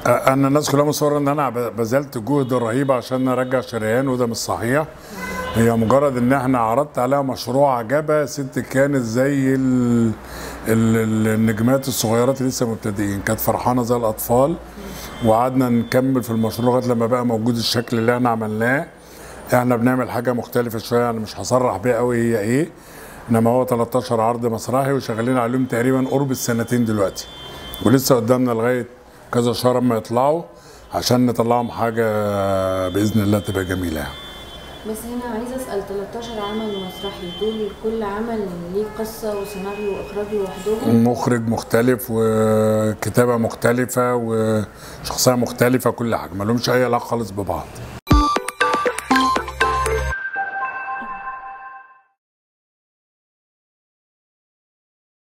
انا الناس كلها مصوره ان انا ب- بذلت جهد رهيب عشان نرجع شريان وده مش صحيح هي مجرد ان احنا عرضت عليها مشروع عجبها ست كانت زي ال... ال... ال- النجمات الصغيرات اللي لسه مبتدئين كانت فرحانه زي الاطفال وقعدنا نكمل في المشروع لغايه لما بقى موجود الشكل اللي احنا عملناه احنا بنعمل حاجه مختلفه شويه انا مش هصرح بيها قوي هي ايه انما هو 13 عرض مسرحي وشغالين عليهم تقريبا قرب السنتين دلوقتي ولسه قدامنا لغايه كذا شهر اما يطلعوا عشان نطلعهم حاجه باذن الله تبقى جميله يعني. بس هنا عايزه اسال 13 عمل مسرحي دول كل عمل ليه قصه وسيناريو واخراج لوحدهم مخرج مختلف وكتابه مختلفه وشخصيه مختلفه كل حاجه ما لهمش اي علاقه خالص ببعض